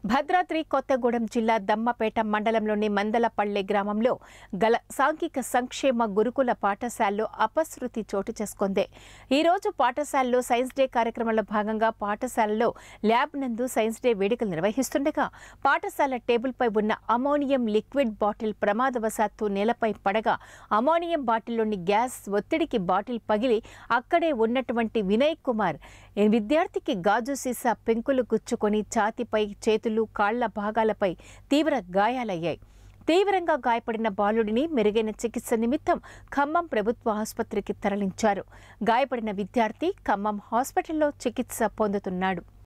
భద్రాద్రి కొత్తగూడెం జిల్లా దమ్మపేట మండలంలోని మందలపల్లె గ్రామంలో గల సాంఘిక సంక్షేమ గురుకుల పాఠశాలలో అపశృతి చోటు చేసుకుంది ఈ రోజు పాఠశాలలో సైన్స్ డే కార్యక్రమంలో భాగంగా పాఠశాలలో ల్యాబ్ నందు సైన్స్ డే వేడుకలు నిర్వహిస్తుండగా పాఠశాల టేబుల్పై ఉన్న అమోనియం లిక్విడ్ బాటిల్ ప్రమాదవశాత్తు నేలపై పడగా అమోనియం బాటిల్లోని గ్యాస్ ఒత్తిడికి బాటిల్ పగిలి అక్కడే ఉన్నటువంటి వినయ్ కుమార్ ఈ విద్యార్థికి గాజు సీసా పెంకులు గుచ్చుకొని ఛాతిపై చేతులు కాళ్ల భాగాలపై తీవ్ర గాయాలయ్యాయి తీవ్రంగా గాయపడిన బాలుడిని మెరుగైన చికిత్స నిమిత్తం ఖమ్మం ప్రభుత్వ ఆసుపత్రికి తరలించారు గాయపడిన విద్యార్థి ఖమ్మం హాస్పిటల్లో చికిత్స పొందుతున్నాడు